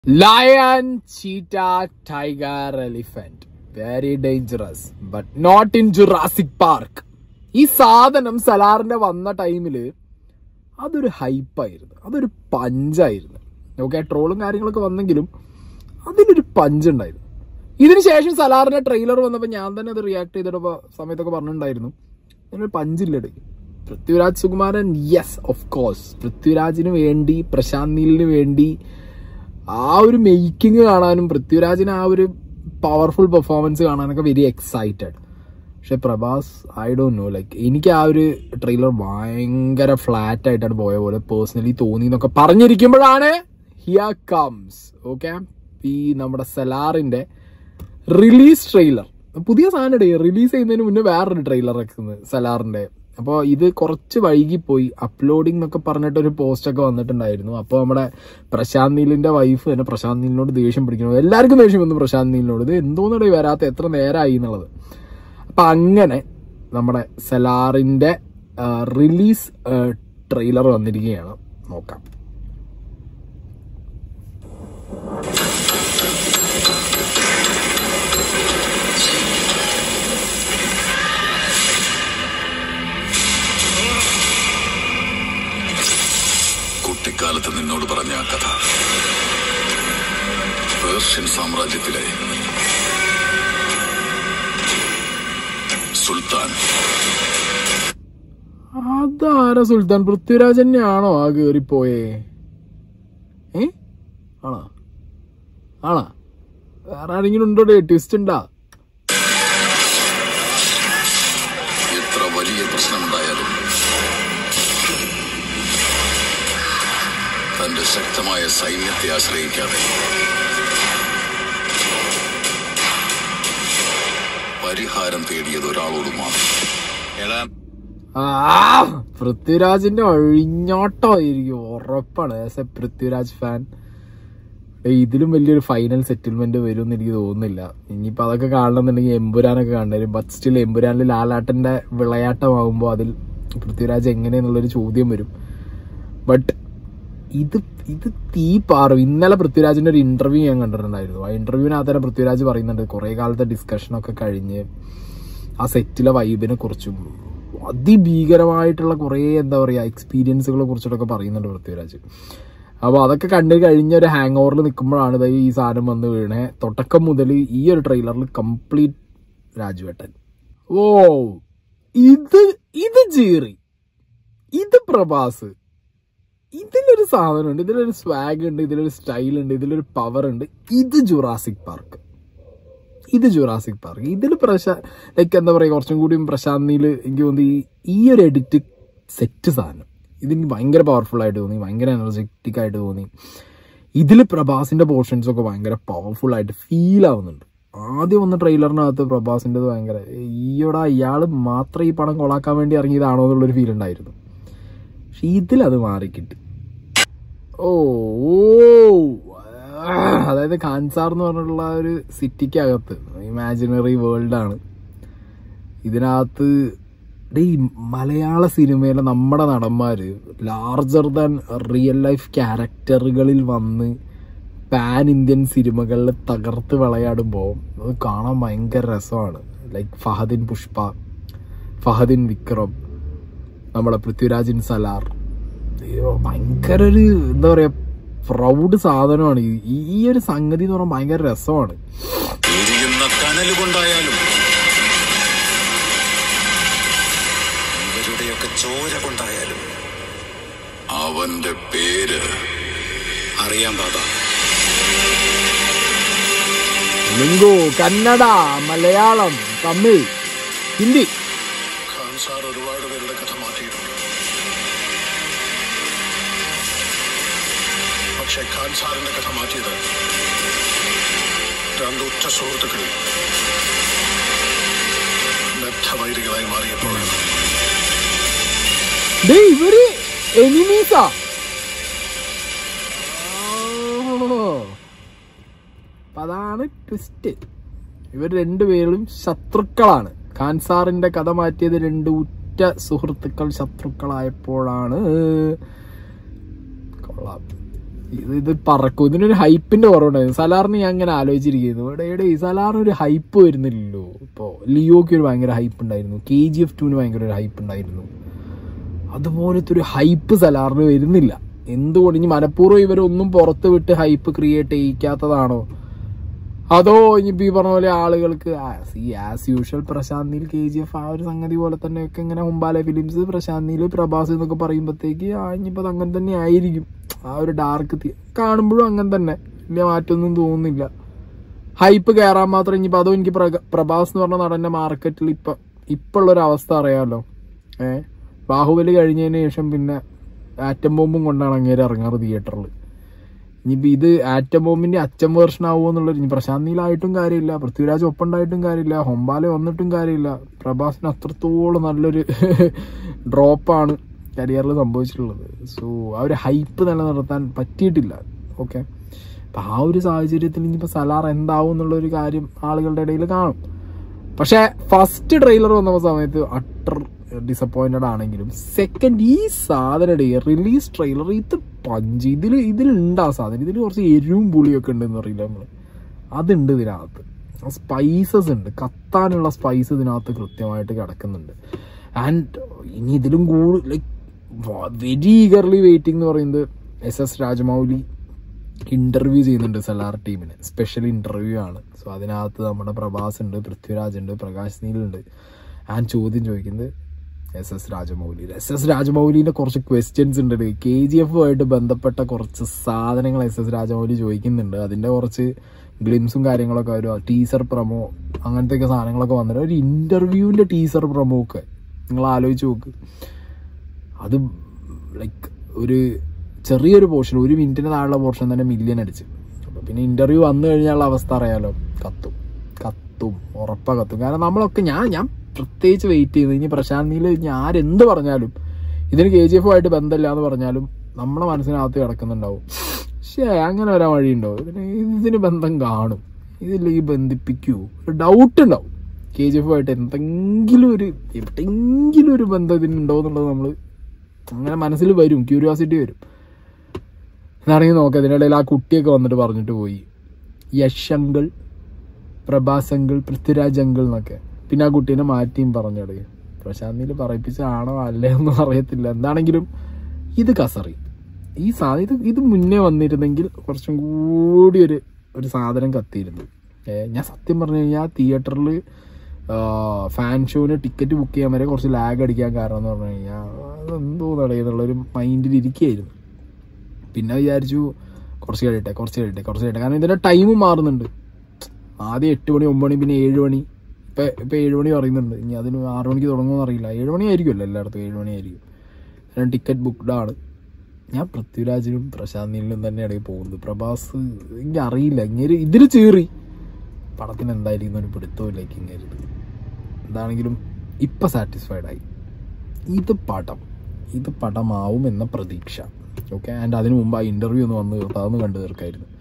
Lion, cheetah, tiger, elephant. Very dangerous. But not in Jurassic Park. ഈ സാധനം സലാറിന്റെ വന്ന ടൈമില് അതൊരു ഹൈപ്പായിരുന്നു അതൊരു പഞ്ചായിരുന്നു ഓക്കെ ട്രോളും കാര്യങ്ങളൊക്കെ വന്നെങ്കിലും അതിലൊരു പഞ്ച് ഉണ്ടായിരുന്നു ഇതിന് ശേഷം സലാറിന്റെ ട്രെയിലർ വന്നപ്പോൾ ഞാൻ തന്നെ അത് റിയാക്ട് ചെയ്തിട്ടപ്പോ സമയത്തൊക്കെ പറഞ്ഞിട്ടുണ്ടായിരുന്നു അതിനൊരു പഞ്ചില്ലടേ Prithviraj Sukumaran yes of course പൃഥ്വിരാജിന് വേണ്ടി പ്രശാന്ത് നീലിന് വേണ്ടി ആ ഒരു മേക്കിംഗ് കാണാനും പൃഥ്വിരാജിന് ആ ഒരു പവർഫുൾ പെർഫോമൻസ് കാണാനൊക്കെ വെരി എക്സൈറ്റഡ് പക്ഷെ Prabhas I don't know like എനിക്ക് ആ ഒരു ട്രെയിലർ ഭയങ്കര ഫ്ലാറ്റ് ആയിട്ടാണ് പോയ പോലെ പേഴ്സണലി തോന്നി എന്നൊക്കെ പറഞ്ഞിരിക്കുമ്പോഴാണ് ഹിയർ കംസ് ഓക്കെ ഈ നമ്മുടെ സെലാറിന്റെ റിലീസ് ട്രെയിലർ പുതിയ സാധനം റിലീസ് ചെയ്യുന്നതിന് മുന്നേ വേറൊരു ട്രെയിലർ ഇറക്കുന്നത് സലാറിന്റെ അപ്പോൾ ഇത് കുറച്ച് വൈകിപ്പോയി അപ്ലോഡിംഗ് എന്നൊക്കെ പറഞ്ഞിട്ട് ഒരു പോസ്റ്റ് ഒക്കെ വന്നിട്ടുണ്ടായിരുന്നു അപ്പോൾ നമ്മുടെ പ്രശാന്ത് നീലിന്റെ വൈഫ് തന്നെ പ്രശാന്ത് നീലിനോട് ദേഷ്യം പിടിക്കണം എല്ലാവർക്കും ദേഷ്യം വന്നു പ്രശാന്ത് നീലിനോട് ഇത് എന്തോന്നടേ വരാത്ത എത്ര നേരമായി എന്നുള്ളത് അപ്പൊ അങ്ങനെ നമ്മുടെ സെലാറിന്റെ റിലീസ് ട്രെയിലർ വന്നിരിക്കുകയാണ് നോക്കാം കുട്ടിക്കാലത്ത് നിന്നോട് പറഞ്ഞ ആ കഥ പേർഷ്യൻ സാമ്രാജ്യത്തിലെ സുൽത്താൻ അതാരാ സുൽത്താൻ പൃഥ്വിരാജ് തന്നെയാണോ ആ കേറിപ്പോയേ ഏ ആണോ ആണോ വേറെ ആരെങ്കിലും ഉണ്ടോ ട്വിസ്റ്റ് ഉണ്ടാ എത്ര വലിയ പ്രശ്നമുണ്ടായാലും തന്റെ ശക്തമായ സൈന്യത്തെ ആശ്രയിക്കാതെ പരിഹാരം തേടിയത് ഒരാളോട് മാത്രം ആ പൃഥ്വിരാജിന്റെ ഒഴിഞ്ഞോട്ടമായിരിക്കും ഉറപ്പാണ് ആസ് എ പൃഥ്വിരാജ് ഫാൻ ഇതിലും വലിയൊരു ഫൈനൽ സെറ്റിൽമെന്റ് വരും എന്ന് എനിക്ക് തോന്നുന്നില്ല ഇനിയിപ്പോ അതൊക്കെ കാണണമെന്നുണ്ടെങ്കിൽ എമ്പുരാനൊക്കെ കാണും ബട്ട് സ്റ്റിൽ എമ്പുരാനിൽ ലാലാട്ടന്റെ വിളയാട്ടമാകുമ്പോൾ അതിൽ പൃഥ്വിരാജ് എങ്ങനെയെന്നുള്ളൊരു ചോദ്യം വരും ബട്ട് ഇത് ഇത് തീ പാറും ഇന്നലെ പൃഥ്വിരാജിന്റെ ഒരു ഇന്റർവ്യൂ ഞാൻ കണ്ടിട്ടുണ്ടായിരുന്നു ആ ഇന്റർവ്യൂവിനകത്ത് തന്നെ പൃഥ്വിരാജ് പറയുന്നുണ്ട് കുറെ കാലത്തെ ഡിസ്കഷനൊക്കെ കഴിഞ്ഞ് ആ സെറ്റിലെ വൈബിനെ കുറിച്ചും അതിഭീകരമായിട്ടുള്ള കുറേ എന്താ പറയുക എക്സ്പീരിയൻസുകളെ കുറിച്ചിട്ടൊക്കെ പറയുന്നുണ്ട് പൃഥ്വിരാജ് അപ്പോൾ അതൊക്കെ കണ്ടു കഴിഞ്ഞ ഒരു ഹാങ് ഓവറിൽ നിൽക്കുമ്പോഴാണ് ദൈ ഈ സാധനം വന്ന് വീണേ തുടക്കം മുതൽ ഈ ഒരു ട്രെയിലറിൽ കംപ്ലീറ്റ് രാജുവേട്ടൻ ഓ ഇത് ഇത് ജീറി ഇത് പ്രഭാസ് ഇതിലൊരു സാധനമുണ്ട് ഇതിലൊരു സ്വാഗ് ഉണ്ട് ഇതിലൊരു സ്റ്റൈൽ ഉണ്ട് ഇതിലൊരു പവർ ഉണ്ട് ഇത് ജുറാസിക് പാർക്ക് ഇത് ജുറാസിക് പാർക്ക് ഇതിൽ പ്രശാ ലൈക്ക് എന്താ പറയുക കുറച്ചും കൂടിയും പ്രശാന്തിയിൽ എനിക്ക് തോന്നി ഈ- ഈ ഒരു എഡിറ്റ് സെറ്റ് സാധനം ഇതെനിക്ക് ഭയങ്കര പവർഫുൾ ആയിട്ട് തോന്നി ഭയങ്കര എനർജറ്റിക് ആയിട്ട് തോന്നി ഇതിൽ പ്രഭാസിന്റെ പോർഷൻസ് ഒക്കെ ഭയങ്കര പവർഫുൾ ആയിട്ട് ഫീൽ ആവുന്നുണ്ട് ആദ്യം വന്ന ട്രെയിലറിനകത്ത് പ്രഭാസിൻ്റെത് ഭയങ്കര ഈയോടാ ഇയാൾ മാത്രം ഈ പടം കൊളാക്കാൻ വേണ്ടി ഇറങ്ങിയതാണോ എന്നുള്ളൊരു ഫീൽ ഉണ്ടായിരുന്നു പക്ഷെ ഇതിലത് മാറിക്കിട്ടി ഓ ഓ ആ, അതായത് ഖാൻസാർ എന്ന് പറഞ്ഞിട്ടുള്ള ഒരു സിറ്റിക്കകത്ത് ഇമാജിനറി വേൾഡ് ആണ് ഇതിനകത്ത് ഡേ ഈ മലയാള സിനിമയിലെ നമ്മുടെ നടന്മാര് ലാർജർ ദാൻ റിയൽ ലൈഫ് ക്യാരക്ടറുകളിൽ വന്ന് പാൻ ഇന്ത്യൻ സിനിമകളിൽ തകർത്ത് വിളയാടുമ്പോൾ അത് കാണാൻ ഭയങ്കര രസമാണ് ലൈക്ക് ഫഹദിൻ പുഷ്പ ഫഹദിൻ വിക്രം നമ്മുടെ പൃഥ്വിരാജിൻ സലാർ അയ്യോ ഭയങ്കര ഒരു എന്താ പറയാ പ്രൗഡ് സാധനമാണ് ഈ- ഈ ഈ ഒരു സംഗതി എന്ന് പറഞ്ഞാൽ ഭയങ്കര രസമാണ് എരിയുന്ന കനല് കൊണ്ടായാലും ഇവരുടെയൊക്കെ ചോര കൊണ്ടായാലും അവന്റെ പേര് അറിയാൻ പാത തെലുങ്കു കന്നഡ മലയാളം തമിഴ് ഹിന്ദി ഖാൻ സാർ ഒരുപാട് പേരുടെ കഥ മാറ്റിയിട്ടുണ്ട് പക്ഷെ ഖാൻ സാറിന്റെ കഥ മാറ്റിയത് രണ്ട് ഉറ്റ സുഹൃത്തുക്കൾ ബദ്ധവൈരികളായി മാറിയപ്പോഴാണ് ദേ ഇവര് എനിമീസാ അതാണ് ട്വിസ്റ്റ് ഇവർ രണ്ടുപേരും ശത്രുക്കളാണ് ഖാൻസാറിന്റെ കഥ മാറ്റിയത് രണ്ട് ഉറ്റ സുഹൃത്തുക്കൾ ശത്രുക്കളായപ്പോഴാണ് കൊള്ളാം ഇത് ഇത് പറക്കും ഇതിനൊരു ഹൈപ്പിന്റെ കുറവുണ്ടായിരുന്നു സലാറിന് ഞാൻ ഇങ്ങനെ ആലോചിച്ചിരിക്കുന്നു ഇവിടെ ഇവിടെ ഈ സലാറിന് ഒരു ഹൈപ്പ് വരുന്നില്ലല്ലോ ഇപ്പോ ലിയോക്ക് ഒരു ഭയങ്കര ഹൈപ്പ് ഉണ്ടായിരുന്നു കെ ജി എഫ് ടുവിന് ഭയങ്കര ഒരു ഹൈപ്പ് ഉണ്ടായിരുന്നു അതുപോലത്തെ ഒരു ഹൈപ്പ് സലാറിന് വരുന്നില്ല എന്തുകൊണ്ട് ഇനി മനഃപൂർവ്വം ഇവരൊന്നും പുറത്ത് വിട്ട് ഹൈപ്പ് ക്രിയേറ്റ് ചെയ്യിക്കാത്തതാണോ അതോ ഇനിയിപ്പോ ഈ പറഞ്ഞ പോലെ ആളുകൾക്ക് as usual Prashanth Neel K G F ആ ഒരു സംഗതി പോലെ തന്നെ ഒക്കെ ഇങ്ങനെ ഹുംബാല ഫിലിംസ് പ്രശാന്ത് നീൽ പ്രഭാസ് എന്നൊക്കെ പറയുമ്പോഴത്തേക്ക് ആ ഇനിയിപ്പോ അത് അങ്ങനെ തന്നെ ആയിരിക്കും ആ ഒരു ഡാർക്ക് കാണുമ്പോഴും അങ്ങനെ തന്നെ വലിയ മാറ്റമൊന്നും തോന്നുന്നില്ല ഹൈപ്പ് കയറാൻ മാത്രം ഇനിയിപ്പോ അതോ എനിക്ക് പ്രക- പ്രഭാസ് എന്ന് പറഞ്ഞ നടന്റെ മാർക്കറ്റിൽ ഇപ്പൊ ഇപ്പൊ ഉള്ള ഒരു അവസ്ഥ അറിയാമല്ലോ ഏ ബാഹുബലി കഴിഞ്ഞതിന് ശേഷം പിന്നെ ആറ്റം ബോംബും കൊണ്ടാണ് അങ്ങേര് ഇറങ്ങാറ് തിയേറ്ററിൽ ഇനിയിപ്പോ ഇത് ആറ്റം ബോംബിന്റെ അച്ഛൻ വേർഷൻ ആവുമോ എന്നുള്ളത് ഇനി പ്രശാന്ത് നീലായിട്ടും കാര്യമില്ല പൃഥ്വിരാജ് ഒപ്പം ഉണ്ടായിട്ടും കാര്യമില്ല ഹൊമ്പാലെ വന്നിട്ടും കാര്യമില്ല പ്രഭാസിന് അത്രത്തോളം നല്ലൊരു ഡ്രോപ്പാണ് കരിയറിൽ സംഭവിച്ചിട്ടുള്ളത് സോ ആ ഒരു ഹൈപ്പ് നിലനിർത്താൻ പറ്റിയിട്ടില്ല ഓക്കെ അപ്പൊ ആ ഒരു സാഹചര്യത്തിൽ ഇനിയിപ്പോ സലാർ എന്താവും എന്നുള്ള ഒരു കാര്യം ആളുകളുടെ ഇടയിൽ കാണും പക്ഷെ ഫസ്റ്റ് ട്രെയിലർ വന്ന സമയത്ത് അട്ടർ ഡിസപ്പോയിന്റഡ് ആണെങ്കിലും സെക്കൻഡ് ഈ സാധനയുടെ റിലീസ് ട്രെയിലർ ഇത് പഞ്ച് ഇതിൽ ഇതിലുണ്ട് ആ സാധനം ഇതിൽ കുറച്ച് എരിവും പുളിയൊക്കെ ഉണ്ടെന്ന് അറിയില്ല നമ്മള് അതുണ്ട് ഇതിനകത്ത് സ്പൈസസ് ഉണ്ട് കത്താനുള്ള സ്പൈസ് ഇതിനകത്ത് കൃത്യമായിട്ട് കിടക്കുന്നുണ്ട് ആൻഡ് ഇനി ഇതിലും കൂടുതൽ ലൈക്ക് വെരി ഈഗർലി വെയിറ്റിംഗ് എന്ന് പറയുന്നത് എസ് എസ് രാജമൗലി ഇന്റർവ്യൂ ചെയ്യുന്നുണ്ട് സലാർ ടീമിന് സ്പെഷ്യൽ ഇന്റർവ്യൂ ആണ് സോ അതിനകത്ത് നമ്മുടെ പ്രഭാസ് ഉണ്ട് പൃഥ്വിരാജ് ഉണ്ട് പ്രകാശ് നീലുണ്ട് ഞാൻ ചോദ്യം ചോദിക്കുന്നത് S S Rajamouli S S രാജമൗലിന്റെ കുറച്ച് ക്വസ്റ്റ്യൻസ് ഉണ്ട് കെ ജി എഫുമായിട്ട് ബന്ധപ്പെട്ട കുറച്ച് സാധനങ്ങൾ എസ് എസ് രാജമൗലി ചോദിക്കുന്നുണ്ട് അതിന്റെ കുറച്ച് ഗ്ലിംസും കാര്യങ്ങളൊക്കെ ഒരു ടീസർ പ്രമോ അങ്ങനത്തെ ഒക്കെ സാധനങ്ങളൊക്കെ വന്നിട്ട് ഒരു ഇന്റർവ്യൂവിന്റെ ടീസർ പ്രമോ ഒക്കെ നിങ്ങൾ ആലോചിച്ച് നോക്ക് അത് ലൈക്ക് ഒരു ചെറിയൊരു പോർഷൻ ഒരു മിനിറ്റിന് താഴെയുള്ള പോർഷൻ തന്നെ മില്യൺ അടിച്ച് അപ്പൊ പിന്നെ ഇന്റർവ്യൂ വന്നു കഴിഞ്ഞാലുള്ള അവസ്ഥ അറിയാലോ കത്തും കത്തും ഉറപ്പാ കത്തും കാരണം നമ്മളൊക്കെ ഞാൻ ഞാൻ പ്രത്യേകിച്ച് വെയിറ്റ് ചെയ്ത് ഇനി പ്രശാന്ത് നീല് ഇനി ആരെന്ത് പറഞ്ഞാലും ഇതിന് കെ ജി എഫുമായിട്ട് ബന്ധമില്ല എന്ന് പറഞ്ഞാലും നമ്മളെ മനസ്സിനകത്ത് കിടക്കുന്നുണ്ടാവും പക്ഷേ അങ്ങനെ വരാൻ വഴിയുണ്ടോ ഇതിന് ഇതിന് ബന്ധം കാണും ഇതില്ലെങ്കിൽ ബന്ധിപ്പിക്കൂ ഒരു ഡൗട്ട് ഉണ്ടാവും കെ ജി എഫുമായിട്ട് എന്തെങ്കിലും ഒരു എവിടെയെങ്കിലും ഒരു ബന്ധം ഇതിനുണ്ടോ എന്നുള്ളത് നമ്മൾ അങ്ങനെ മനസ്സിൽ വരും ക്യൂരിയോസിറ്റി വരും എന്നാണെങ്കിൽ നോക്കാം ഇതിനിടയിൽ ആ കുട്ടിയൊക്കെ വന്നിട്ട് പറഞ്ഞിട്ട് പോയി Yash uncle Prabhas uncle Prithviraj uncle എന്നൊക്കെ പിന്നെ ആ കുട്ടീനെ മാറ്റിയും പറഞ്ഞത് പ്രശാന്തിൽ പറയിപ്പിച്ചാണോ അല്ലേ ഒന്നും അറിയത്തില്ല എന്താണെങ്കിലും ഇത് കസറി ഈ സാധനം ഇത് ഇത് മുന്നേ വന്നിരുന്നെങ്കിൽ കുറച്ചും കൂടി ഒരു ഒരു സാധനം കത്തിയിരുന്നു ഏ, ഞാൻ സത്യം പറഞ്ഞു കഴിഞ്ഞാൽ തിയേറ്ററിൽ ഫാൻ ഷോന് ടിക്കറ്റ് ബുക്ക് ചെയ്യാൻ വരെ കുറച്ച് ലാഗ് അടിക്കാൻ കാരണം എന്ന് പറഞ്ഞു കഴിഞ്ഞാൽ അതെന്തോ നടക്കുന്നുള്ളൊരു മൈൻഡിൽ ഇരിക്കുകയായിരുന്നു പിന്നെ വിചാരിച്ചു കുറച്ച് കഴിയട്ടെ കുറച്ച് കഴിയട്ടെ കുറച്ച് കഴിയട്ടെ കാരണം ഇതിന്റെ ടൈമും മാറുന്നുണ്ട് ആദ്യം എട്ട് മണി ഒമ്പത് മണി പിന്നെ ഏഴ് മണി ഇപ്പൊ ഇപ്പൊ ഏഴ് മണി പറയുന്നുണ്ട് ഇനി അതിന് ആറ് മണിക്ക് തുടങ്ങുമെന്ന് അറിയില്ല ഏഴ് മണി ആയിരിക്കുമല്ലോ എല്ലായിടത്തും ഏഴ് മണി ആയിരിക്കും ഞാൻ ടിക്കറ്റ് ബുക്ക്ഡ് ആണ് ഞാൻ പൃഥ്വിരാജിനും പ്രശാന്ത് നീലിനും തന്നെയാണ് ഈ പോകുന്നത് പ്രഭാസ് എനിക്ക് അറിയില്ല ഇങ്ങനെ ഇതിൽ ചീറി പടത്തിന് എന്തായിരിക്കും ഒരു പിടുത്തമില്ലേക്ക് ഇങ്ങനെ എന്താണെങ്കിലും ഇപ്പൊ സാറ്റിസ്ഫൈഡ് ആയി ഇത് പടം ഇത് പടമാവും എന്ന പ്രതീക്ഷ ഓക്കെ ആൻഡ് അതിനു മുമ്പ് ആ ഇന്റർവ്യൂ ഒന്ന് വന്ന് തീർത്ത് അതൊന്ന് കണ്ടു തീർക്കായിരുന്നു